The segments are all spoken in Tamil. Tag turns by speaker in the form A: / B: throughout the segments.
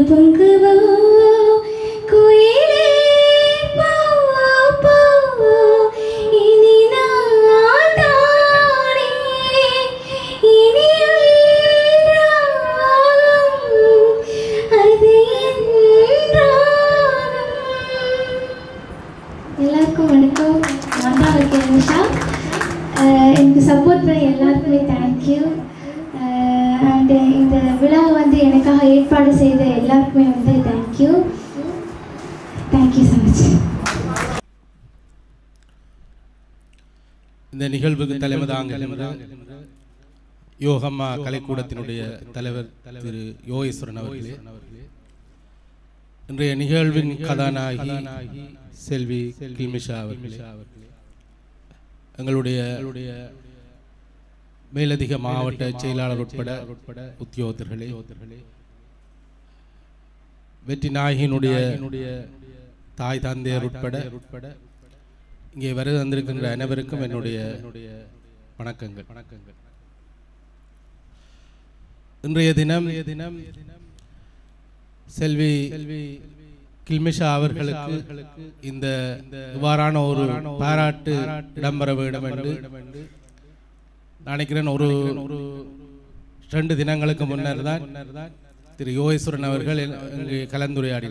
A: பொங்குவோ குயிலே பாவா பாவா இனி நான் தானே இனி ராகம் அது என் ராகம் எல்லாருக்கும் வணக்கம் நான் தான் இருக்கேன் நிஷா அஹ் எனக்கு சப்போர்ட் பண்ண எல்லாருக்குமே தேங்க்யூ அண்ட் இந்த விழாவை வந்து எனக்காக ஏற்பாடு செய்த எல்லாருக்குமே வந்து தேங்க்யூ தேங்க்யூ ஸோ மச்
B: இந்த நிகழ்வுக்கு தலைமை தாங்குகின்ற யோகம்மா கலைக்கூடத்தினுடைய தலைவர் திரு யோகேஸ்வரன் அவர்களே இன்றைய நிகழ்வின் கதாநாயகி செல்வி கில்மிஷா அவர்களே எங்களுடைய மேலதிக மாவட்ட செயலாளர் உட்பட உட்பட உத்தியோகத்தர்களே வெற்றி நாயகியினுடைய தாய் தந்தையர் உட்பட உட்பட இங்கே வருகை வந்திருக்கின்ற அனைவருக்கும் என்னுடைய வணக்கங்கள் வணக்கங்கள் இன்றைய தினம் தினம் செல்வி செல்வி கில்மிஷா அவர்களுக்கு இந்த இவ்வாறான ஒரு பாராட்டு இடம்பெற வேண்டும் என்று நினைக்கிறேன் ஒரு ஒரு ரெண்டு தினங்களுக்கு முன்னர் தான் திரு யோகேஸ்வரன் அவர்கள் இங்கு கலந்துரையாடி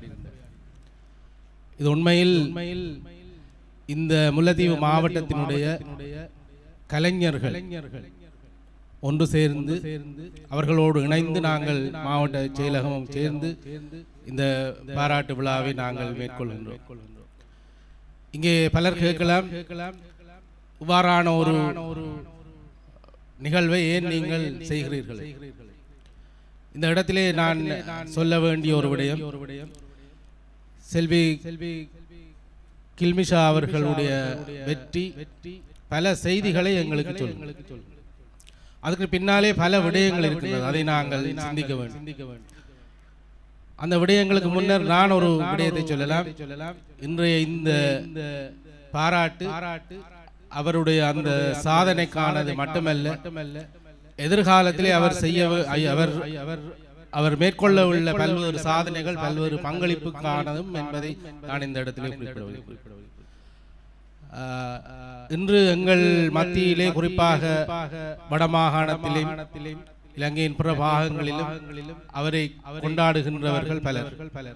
B: இது உண்மையில் உண்மையில் இந்த முல்லைத்தீவு மாவட்டத்தினுடைய கலைஞர்கள் ஒன்று சேர்ந்து அவர்களோடு இணைந்து நாங்கள் மாவட்ட செயலகமும் சேர்ந்து இந்த பாராட்டு விழாவை நாங்கள் மேற்கொள்கின்றோம் இங்கே பலர் கேட்கலாம் இவ்வாறான ஒரு ஒரு நிகழ்வை ஏன் நீங்கள் செய்கிறீர்கள் இந்த இடத்திலே நான் சொல்ல வேண்டிய ஒரு விடயம் ஒரு விடயம் செல்வி செல்வி கில்மிஷா அவர்களுடைய வெற்றி வெற்றி பல செய்திகளை எங்களுக்கு சொல்லும் அதுக்கு பின்னாலே பல விடயங்கள் இருக்கின்றது அதை நாங்கள் சிந்திக்க வேண்டும் சிந்திக்க வேண்டும் அந்த விடயங்களுக்கு முன்னர் நான் ஒரு விடயத்தை சொல்லலாம் சொல்லலாம் இன்றைய இந்த பாராட்டு பாராட்டு அவருடைய அந்த சாதனைக்கானது மட்டுமல்ல மட்டுமல்ல எதிர்காலத்திலே அவர் செய்ய அவர் அவர் அவர் மேற்கொள்ள உள்ள பல்வேறு சாதனைகள் பல்வேறு பங்களிப்புக்கானதும் என்பதை நான் இந்த இடத்திலே குறிப்பிட இன்று எங்கள் மத்தியிலே குறிப்பாக வடமாகாணத்திலே இலங்கையின் பிற பாகங்களிலும் அவரை கொண்டாடுகின்றவர்கள் பலர் பலர்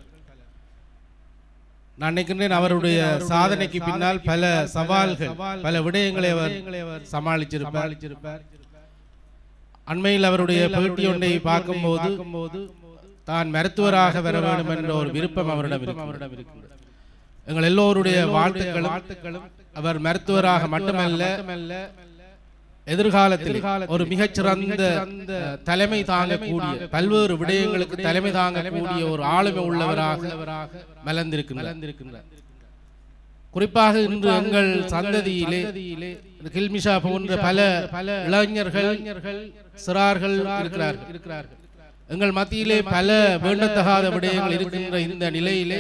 B: நான் நினைக்கின்றேன் அவருடைய சாதனைக்கு பின்னால் பல சவால்கள் பல விடயங்களை அவர் சமாளிச்சிருப்பார் அண்மையில் அவருடைய பேட்டி ஒன்றை பார்க்கும்போது தான் மருத்துவராக வர வேண்டும் என்ற ஒரு விருப்பம் அவரிடம் இருக்கிறது எங்கள் எல்லோருடைய வாழ்த்துக்களும் அவர் மருத்துவராக மட்டுமல்ல எதிர்காலத்தில் ஒரு மிகச்சிறந்த தலைமை தாங்கக்கூடிய பல்வேறு விடயங்களுக்கு தலைமை தாங்கக்கூடிய ஒரு ஆளுமை உள்ளவராக மலர்ந்திருக்கின்றார் குறிப்பாக இன்று எங்கள் சந்ததியிலே கில்மிஷா போன்ற பல பல இளைஞர்கள் சிறார்கள் இருக்கிறார்கள் இருக்கிறார்கள் எங்கள் மத்தியிலே பல வேண்டத்தகாத விடயங்கள் இருக்கின்ற இந்த நிலையிலே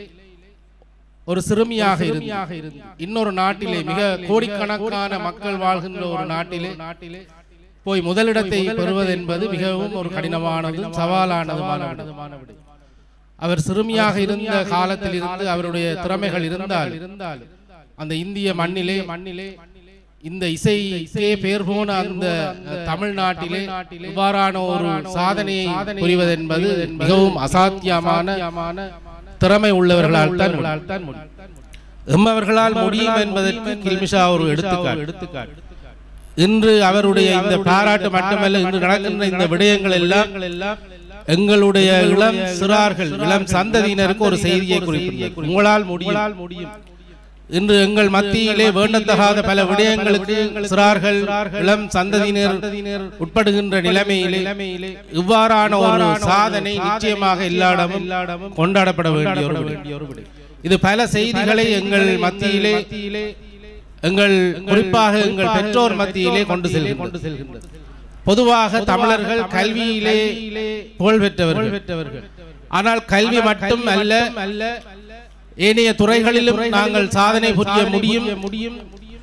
B: ஒரு சிறுமியாக இருந்து இன்னொரு நாட்டிலே மிக கோடிக்கணக்கான மக்கள் வாழ்கின்ற ஒரு நாட்டிலே நாட்டிலே போய் முதலிடத்தை பெறுவது என்பது மிகவும் ஒரு கடினமானதும் சவாலானதுமான அவர் சிறுமியாக இருந்த காலத்தில் இருந்து அவருடைய திறமைகள் இருந்தால் இருந்தால் அந்த இந்திய மண்ணிலே மண்ணிலே இந்த இசை இசையே பேர் போன அந்த தமிழ்நாட்டிலே இவ்வாறான ஒரு சாதனையை புரிவது என்பது மிகவும் அசாத்தியமான திறமை உள்ளவர்களால் தான் எம்மவர்களால் முடியும் என்பதற்கு கில்மிஷா ஒரு எடுத்துக்காட்டு எடுத்துக்காட்டு இன்று அவருடைய இந்த பாராட்டு மட்டுமல்ல இன்று நடக்கின்ற இந்த விடயங்கள் எல்லாம் எல்லாம் எங்களுடைய இளம் சிறார்கள் இளம் சந்ததியினருக்கு ஒரு செய்தியை குறிப்பிட்டார் உங்களால் முடியலால் முடியும் இன்று எங்கள் மத்தியிலே வேண்டத்தகாத பல விடயங்களுக்கு சிறார்கள் இளம் சந்ததியினர் உட்படுகின்ற நிலைமையிலே இவ்வாறான ஒரு சாதனை நிச்சயமாக எல்லா இடமும் கொண்டாடப்பட வேண்டிய ஒரு விடயம் இது பல செய்திகளை எங்கள் மத்தியிலே எங்கள் குறிப்பாக எங்கள் பெற்றோர் மத்தியிலே கொண்டு செல்கின்றது பொதுவாக தமிழர்கள் கல்வியிலே புகழ் பெற்றவர்கள் ஆனால் கல்வி மட்டும் அல்ல அல்ல ஏனைய துறைகளிலும் நாங்கள் சாதனை புரிய முடியும் முடியும்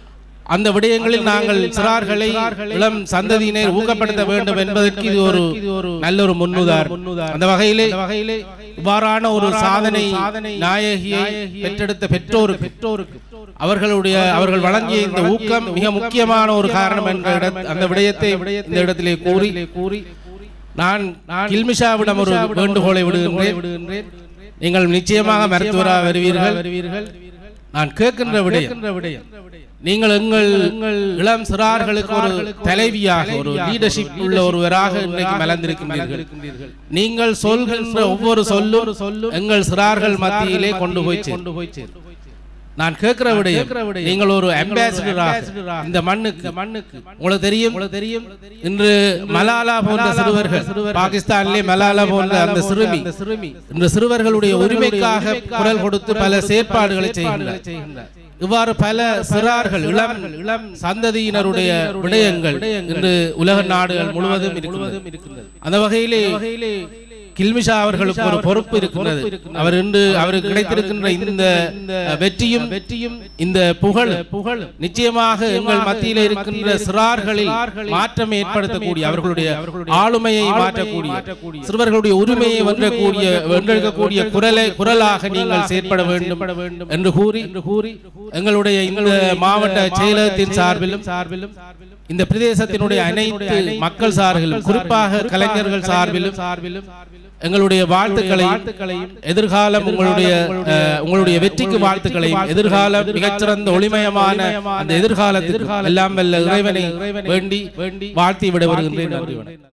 B: அந்த விடயங்களில் நாங்கள் சிறார்களை இளம் சந்ததியினர் ஊக்கப்படுத்த வேண்டும் என்பதற்கு இது ஒரு நல்ல ஒரு முன்னுதாரணம் அந்த வகையிலே வகையிலே இவ்வாறான ஒரு சாதனை நாயகியை பெற்றெடுத்த பெற்றோருக்கு பெற்றோருக்கு அவர்களுடைய அவர்கள் வழங்கிய இந்த ஊக்கம் மிக முக்கியமான ஒரு காரணம் என்ற இட- அந்த விடயத்தை இந்த இடத்திலே கூறி கூறி நான் கில்மிஷாவிடம் ஒரு வேண்டுகோளை விடுகின்றேன் நீங்கள் நிச்சயமாக மருத்துவராக வருவீர்கள் வருவீர்கள் நான் கேட்கின்ற விடயம் நீங்கள் எங்கள் எங்கள் இளம் சிறார்களுக்கு ஒரு தலைவியாக ஒரு லீடர்ஷிப் உள்ள ஒருவராக இன்றைக்கு மலர்ந்திருக்கின்றீர்கள் நீங்கள் சொல்கின்ற ஒவ்வொரு சொல்லும் சொல்லும் எங்கள் சிறார்கள் மத்தியிலே கொண்டு போய் கொண்டு போய் சேரும் நான் கேட்கிற விடயம் நீங்கள் ஒரு அம்பாசிடராக இந்த மண்ணுக்கு மண்ணுக்கு உங்களுக்கு தெரியும் உங்களுக்கு தெரியும் இன்று மலாலா போன்ற சிறுவர்கள் பாகிஸ்தானிலே மலாலா போன்ற அந்த சிறுமி சிறுமி இன்று சிறுவர்களுடைய உரிமைக்காக குரல் கொடுத்து பல செயற்பாடுகளை செய்கின்றனர் இவ்வாறு பல சிறார்கள் இளம் இளம் சந்ததியினருடைய விடயங்கள் இன்று உலக நாடுகள் முழுவதும் இருக்கின்றது அந்த வகையிலே கில்மிஷா அவர்களுக்கு ஒரு பொறுப்பு இருக்கிறது அவர் இன்று அவருக்கு கிடைத்திருக்கின்ற இந்த வெற்றியும் வெற்றியும் இந்த புகழ் புகழ் நிச்சயமாக எங்கள் மத்தியில் இருக்கின்ற சிறார்களில் மாற்றம் ஏற்படுத்தக்கூடிய அவர்களுடைய ஆளுமையை மாற்றக்கூடிய சிறுவர்களுடைய உரிமையை வென்றக்கூடிய வென்றெடுக்கக்கூடிய குரலை குரலாக நீங்கள் செயற்பட வேண்டும் என்று கூறி என்று கூறி எங்களுடைய இந்த மாவட்ட செயலகத்தின் சார்பிலும் சார்பிலும் இந்த பிரதேசத்தினுடைய அனைத்து மக்கள் சார்பிலும் குறிப்பாக கலைஞர்கள் சார்பிலும் சார்பிலும் எங்களுடைய வாழ்த்துக்களையும் எதிர்காலம் உங்களுடைய அஹ், உங்களுடைய வெற்றிக்கு வாழ்த்துக்களையும் எதிர்காலம் மிகச்சிறந்த ஒளிமயமான அந்த எதிர்காலத்திற்கு எல்லாம் வல்ல இறைவனை வேண்டி வேண்டி வாழ்த்தி விட வருகின்றேன் நன்றி வணக்கம்.